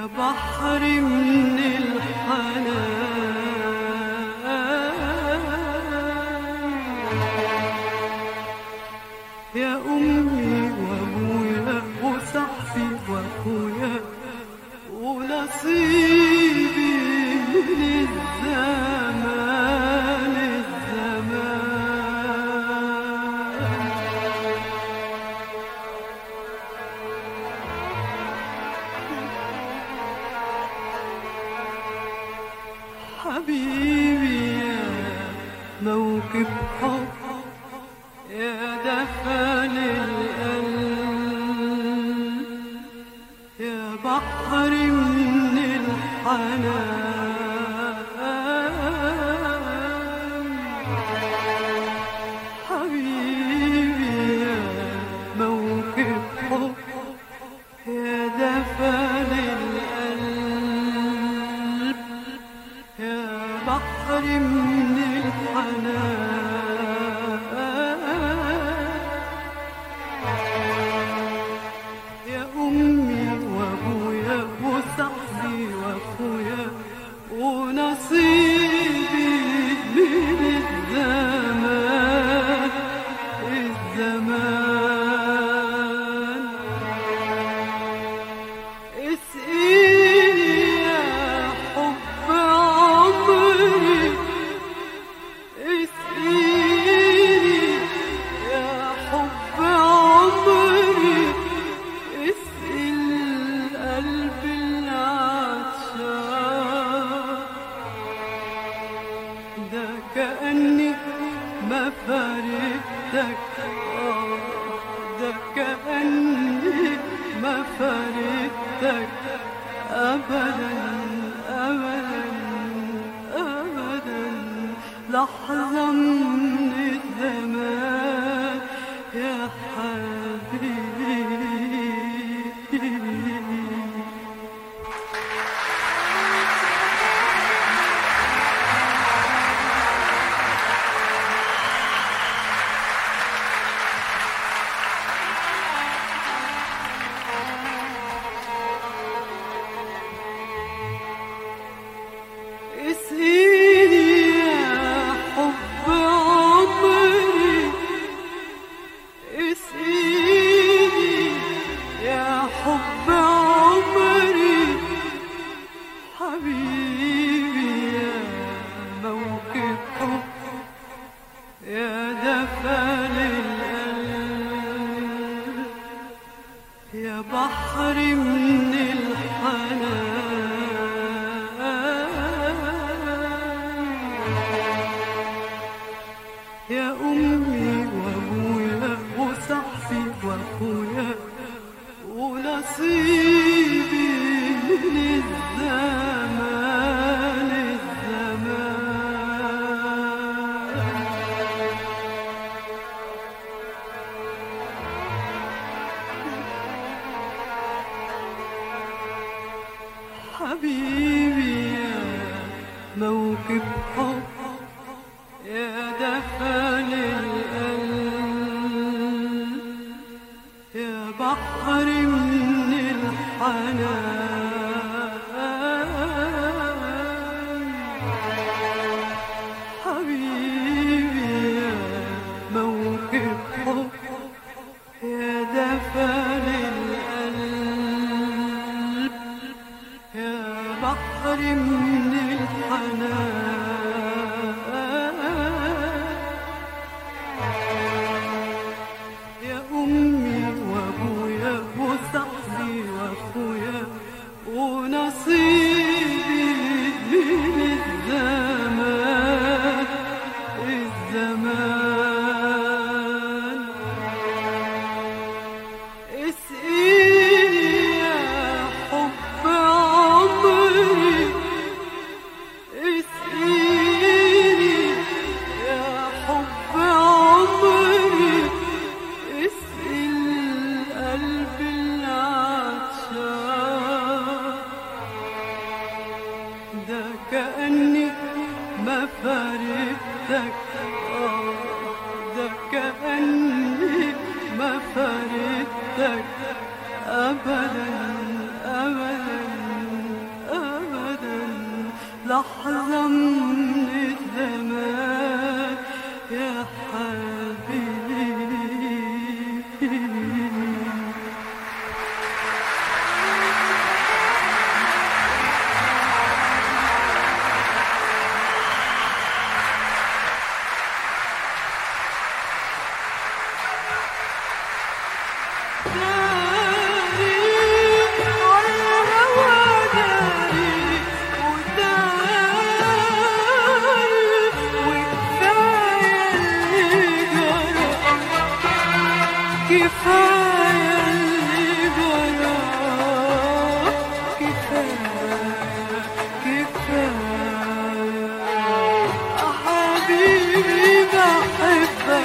بحر من الحنان يا أمي وأبويا وصحبي وأخويا ونصيبي من الزمان الزمان حبيبي يا موكب حب يا دفن القلب يا بحر من الحنان حبيبي يا موكب حب يا دفن القلب يا بحر من الحنان يا أمي وأبويا وصحبي وأخويا ونصيبي من الزمان الزمان اسقيني يا حب عمري اسقيني يا حب عمري اسقي القلب العطشان ده كأني ما فارقتك آه، ده كأني ما فارقتك أبدا أبدا أبدا لحظة من الزمان يا حبيبي اسقيني يا حب عمري اسقيني يا حب عمري حبيبي يا موكب حب يا دفن القلب يا بحر من الحنان يا أمي وأبويا وصحبي وأخويا ونصيبي من الزمان الزمان حبيبي يا موكب حب يا دفن القلب يا بحر من الحنان حبيبي يا موكب حب يا دفن القلب يا بحر من الحنان يا أمي وأبويا وصحبي وأخويا ونصيبي من الزمان الزمان اسقيني يا حب عمري اسقيني يا حب عمري اسقي القلب العطشان ده كأني ما فارقتك آه، ده كأني ما فارقتك أبدا أبدا لحظة من الزمان يا حبيبي كفاية اللي جرى كفاية كفاية حبيبي بحبك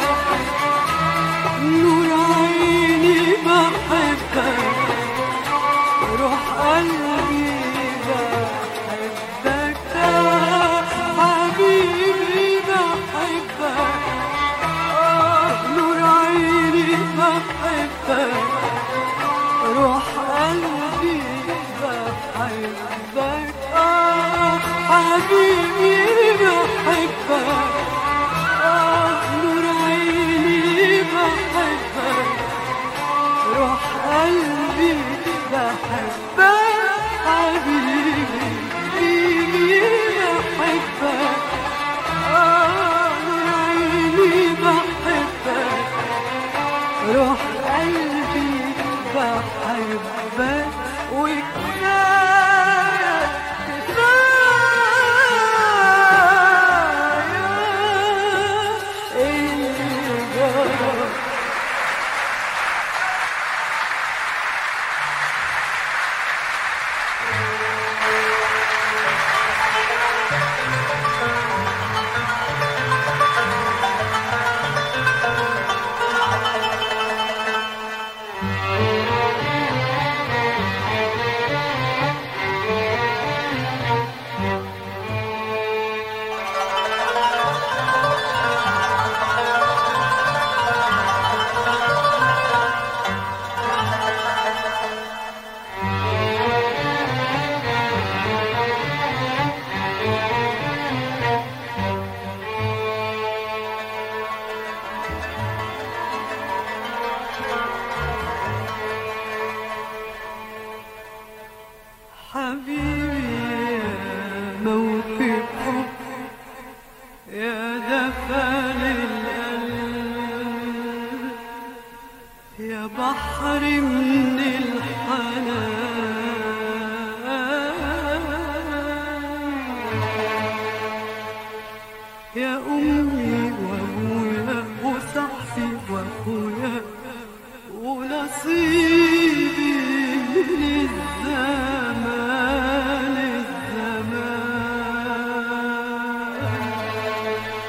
نور عيني بحبك روح قلبي بحبك حبيبي بحبك آه نور عيني بحبك روح قلبي بحبك آه حبيبي بحبك آه نور عيني بحبك روح قلبي بحبك حبيبي حبيبي بحبك آه نور عيني بحبك روح قلبي بحبك وكفاية كفاية اللي جرى حبيبي يا موكب حب يا دفن القلب يا بحر من الحنان يا أمي وأبويا وصاحبي وأخويا ونصيبي من الزمان الزمان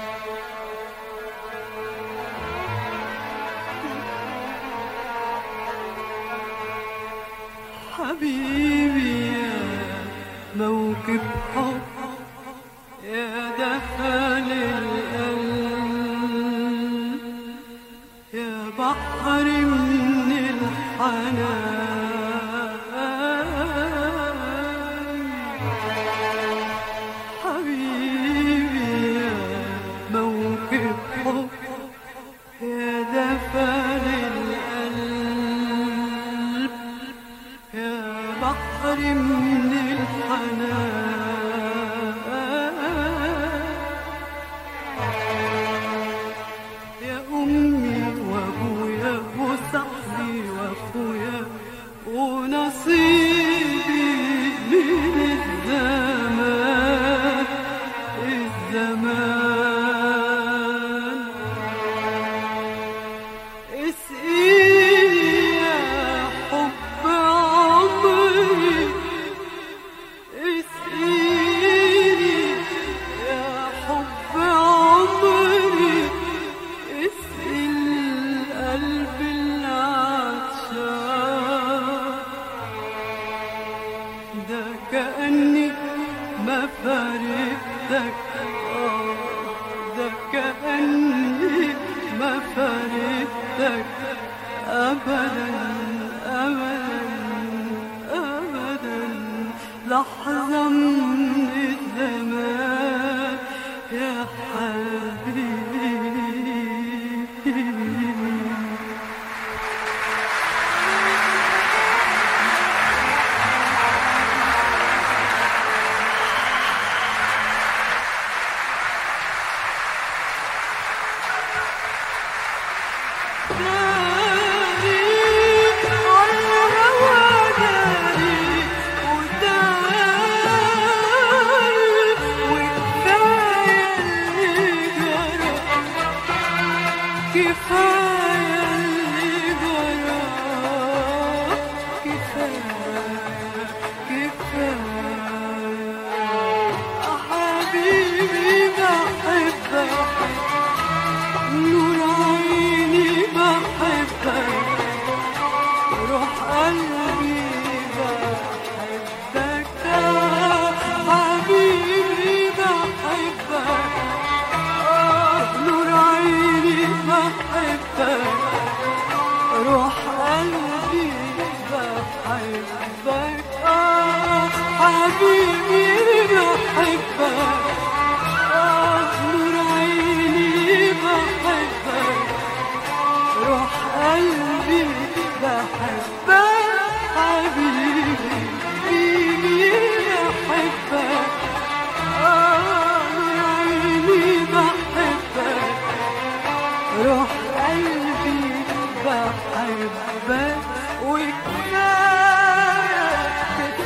حبيبي يا موكب حب يا دفن القلب يا بحر من الحنان حبيبي يا موكب حب يا دفن القلب يا بحر من الحنان يا أمي وأبويا وصاحبي وأخويا ونصيبي من الزمان الزمان اسقيني يا حب عمري اسقيني يا حب عمري اسقي القلب العطشان ده كأني ما فارقتك آه، ده كأني ما فارقتك أبدا أبدا أبدا لحظة من الزمان يا حبيبي داري ولا هوى داري وداري وكفاية اللي جرى كفاية اللي جرى كفاية كفاية حبيبي بحبك نور عيني بحبك روح قلبي بحبك حبيبي بحبك آه نور عيني بحبك روح قلبي بحبك آه حبيبي بحبك آه نور عيني بحبك روح قلبي بحبك حبيبي بيني بحبك آه نور عيني بحبك روح قلبي بحبك وكفاية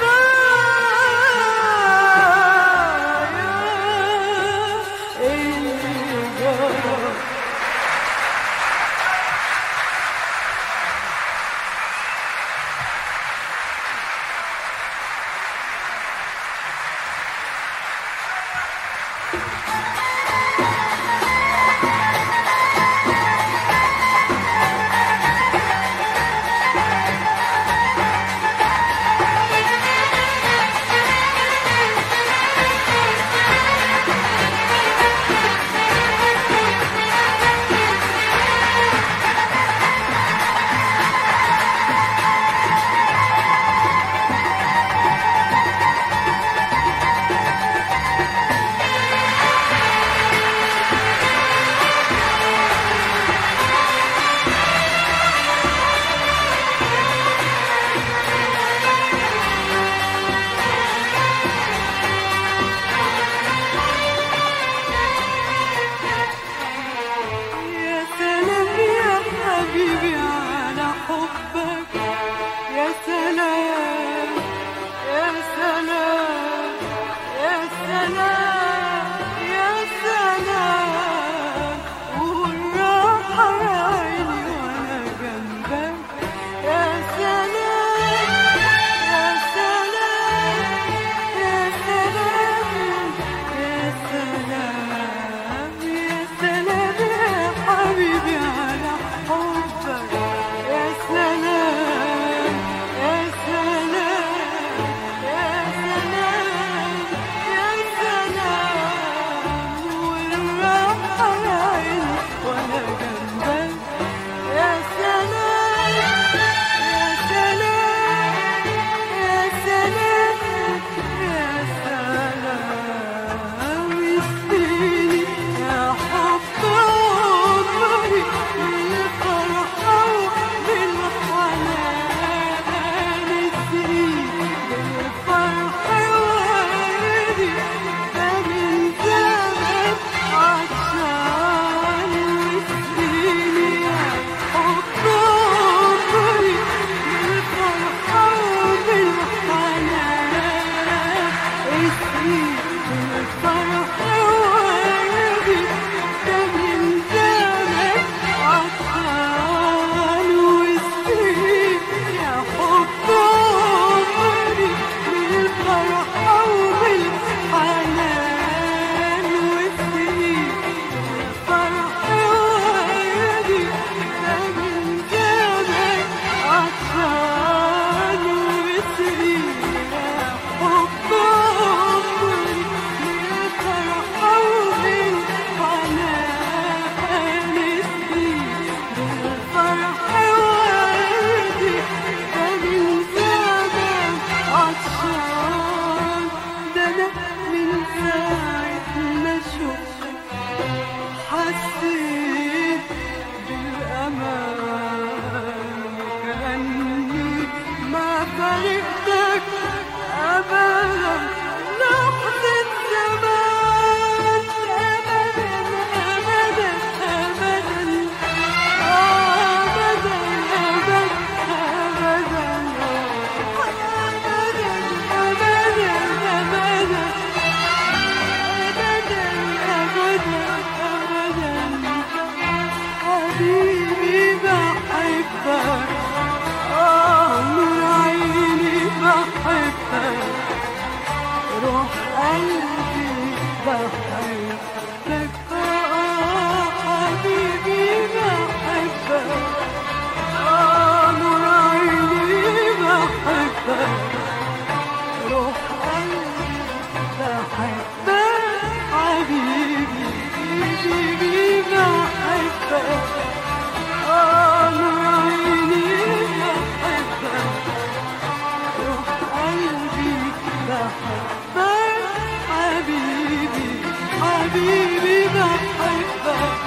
بحبك حبيبي حبيبي بحبك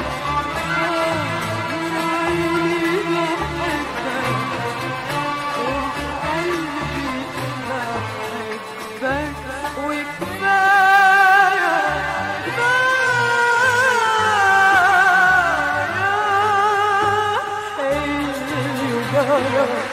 نور عيني بحبك روح قلبي بحبك وكفاية كفاية اللي جرى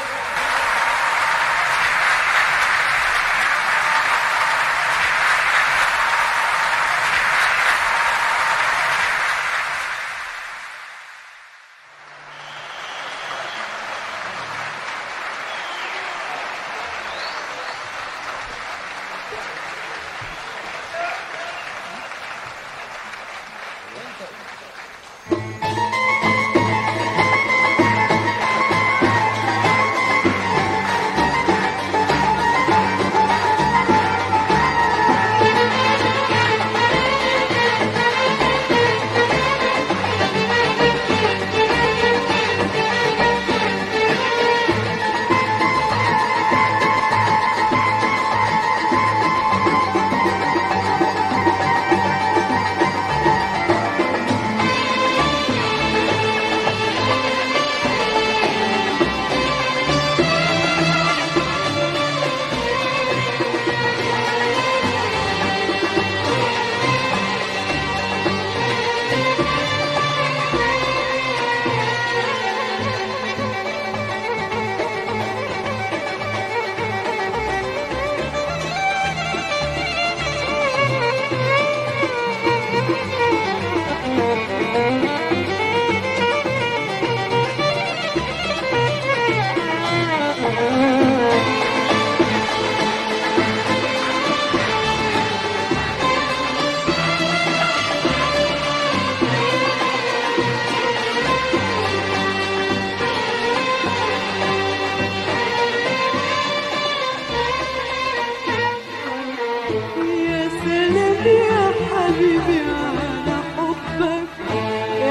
يا سلام يا حبيبي على حبك يا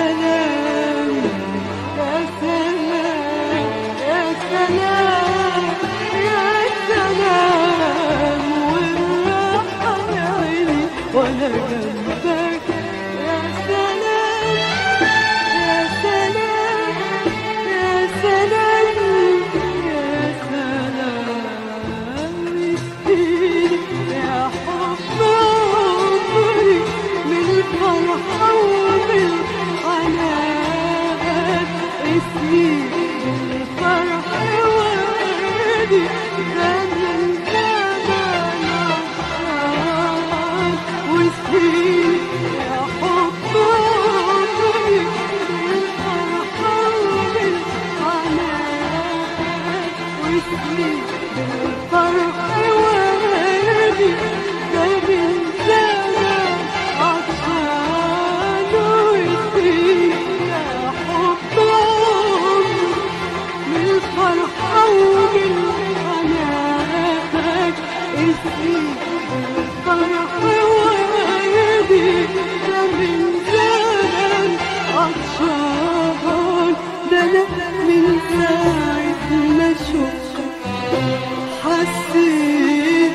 سلام يا سلام يا سلام يا سلام والراحة يا عيني وانا جنبك يا سلام يا سلام يا سلام يا سلام مسكين يا حب عمري من الفرحة وبالحنان اسمي بالفرح وردي زمن زمان عطشان واسمي يا حب عمري بالفرحة وبالحنان واسمي بالفرح وردي زمن زمان عطشان واسمي يا حب عمري من الفرحة وبالحنان اسمي بالفرح وردي زمن زمان عطشان ده انا من ساعة ما شفتك حسيت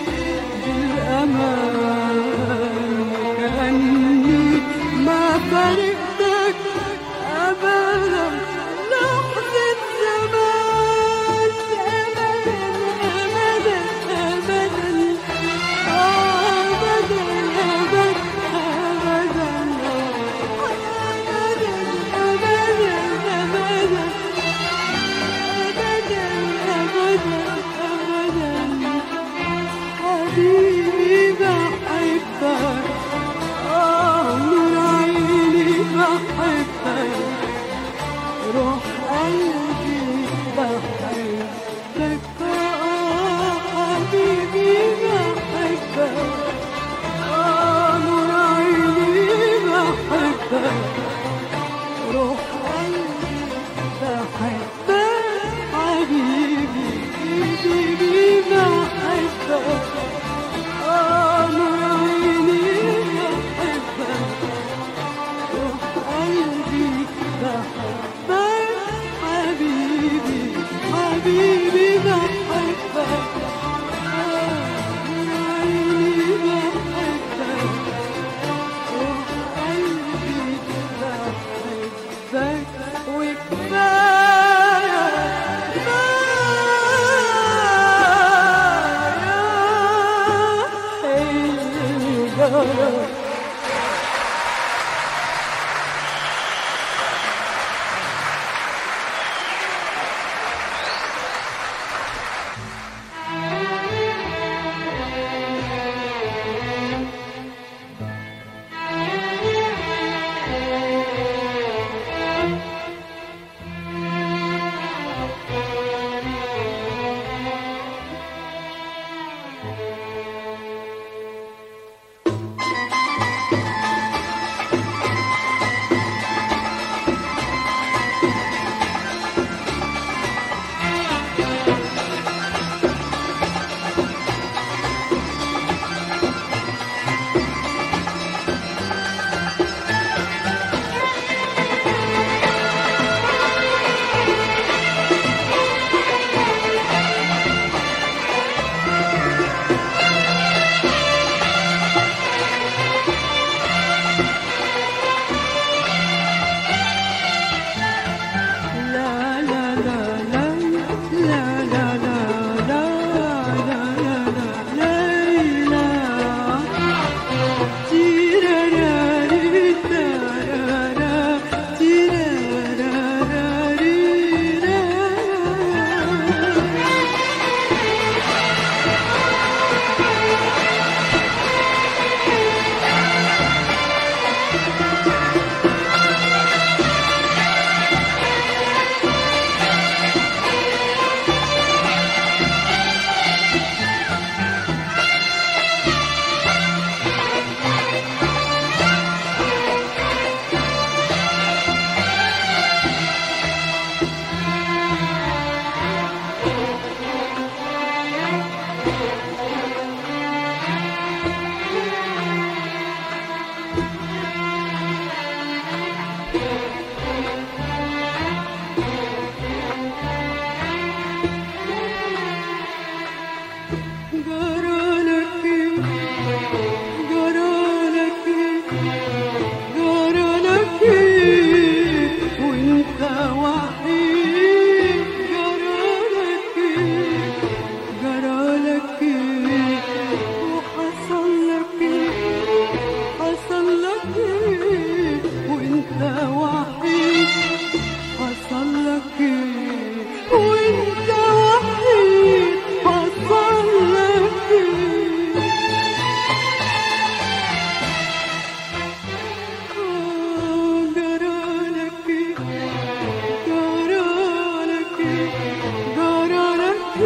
بالأمان كأني ما فارقتك أبدا لحظة زمان أبدا أبدا أبدا أبدا أبدا أبدا أبدا أبدا أبدا أبدا حبيبي بحبك آه نور عيني بحبك روح قلبي بحبك آه حبيبي بحبك آه نور عيني بحبك روح قلبي بحبك حبيبي حبيبي بحبك خسارة لا لا لا لا لا لا لا لا لا لا لا لا تيراراري تارارا تيراراري را جرالك جرالك جرالك وانت وحيد جرالك جرالك وحصل لك حصل لك وانت وحيد حصل لك وانت وحيد حصل لك جرالك جرالك جرالك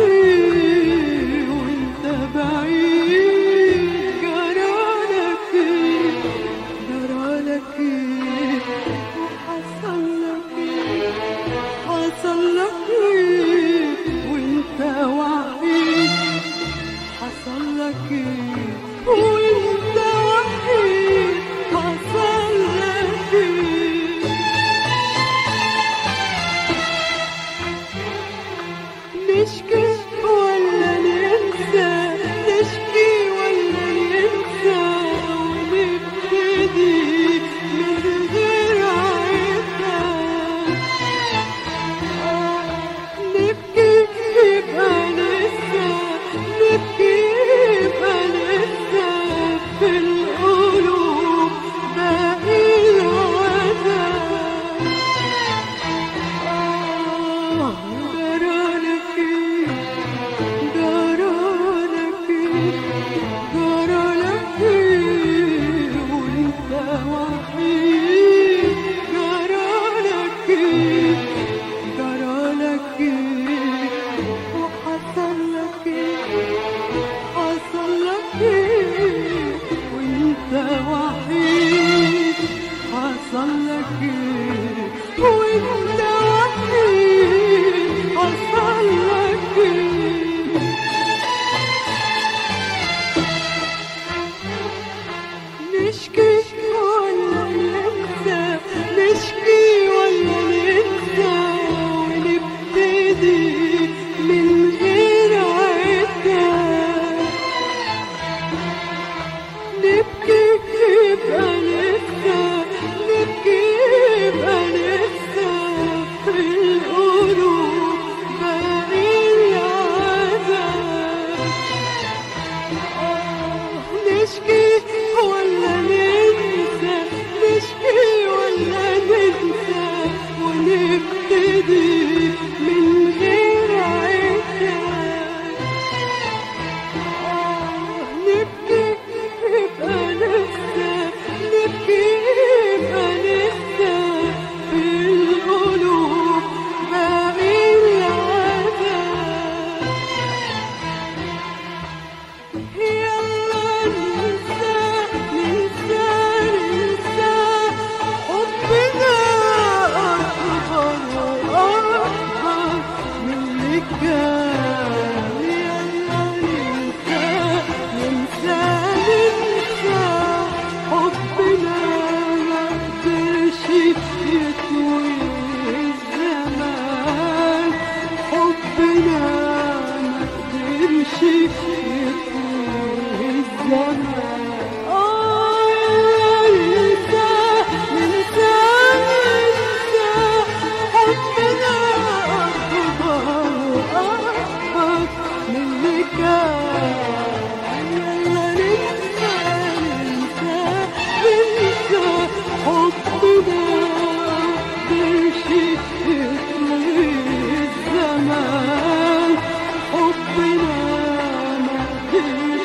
وانت بعيد جرالك جرالك وحصل لك حصل لك وانت وحيد حصل لك وانت وحيد حصل لك نشكي ولا ننسى نشكي ولا ننسى ونبتدي من غير عتاب نبكي يبقى لسه نبكي يبقى لسه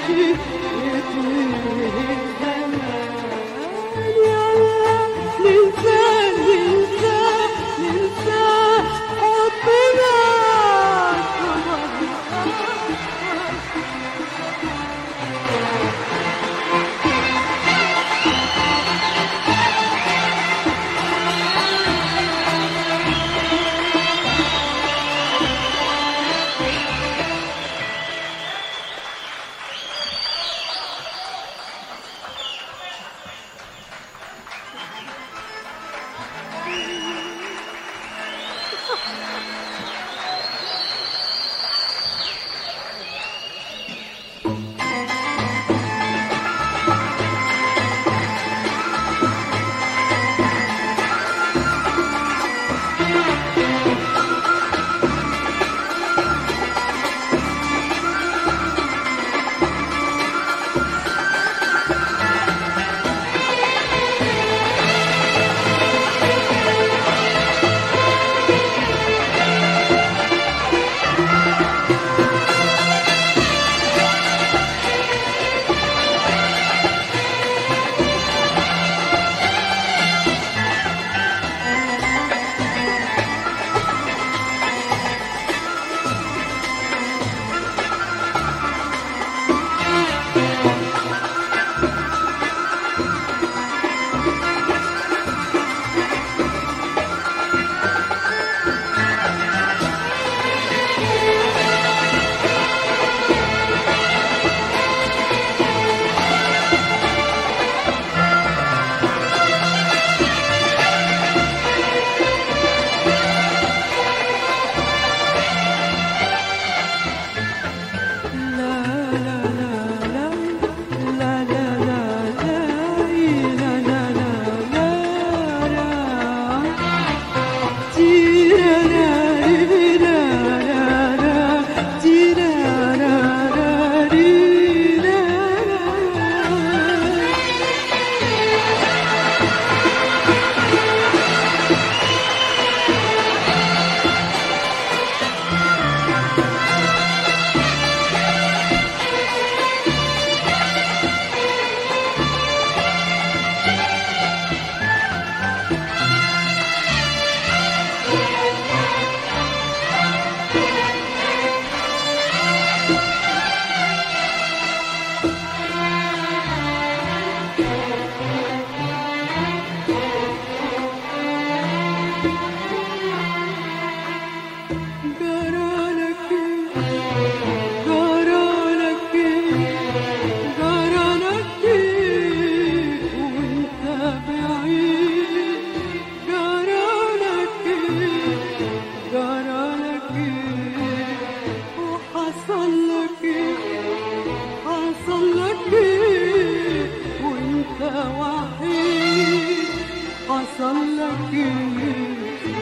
حصل لك ايه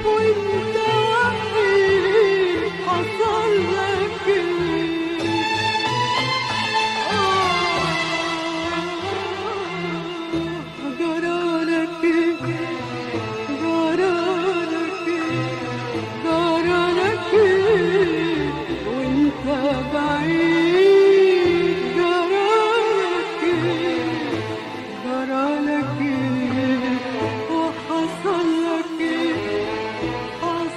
وانت وحيد حصل لك ايه آه، جرالك ايه جرالك ايه جرالك ايه وانت بعيد جرالك ايه جرالك ايه وحصل لك ايه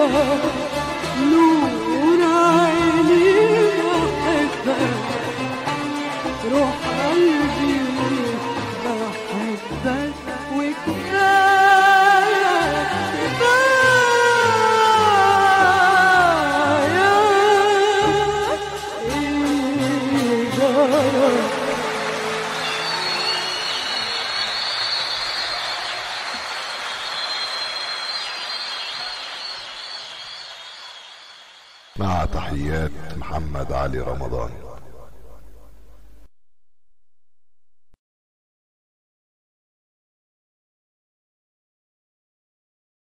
نور عيني بحبك روح قلبي بحبك وكفاية كفاية اللي جرى مع تحيات محمد علي رمضان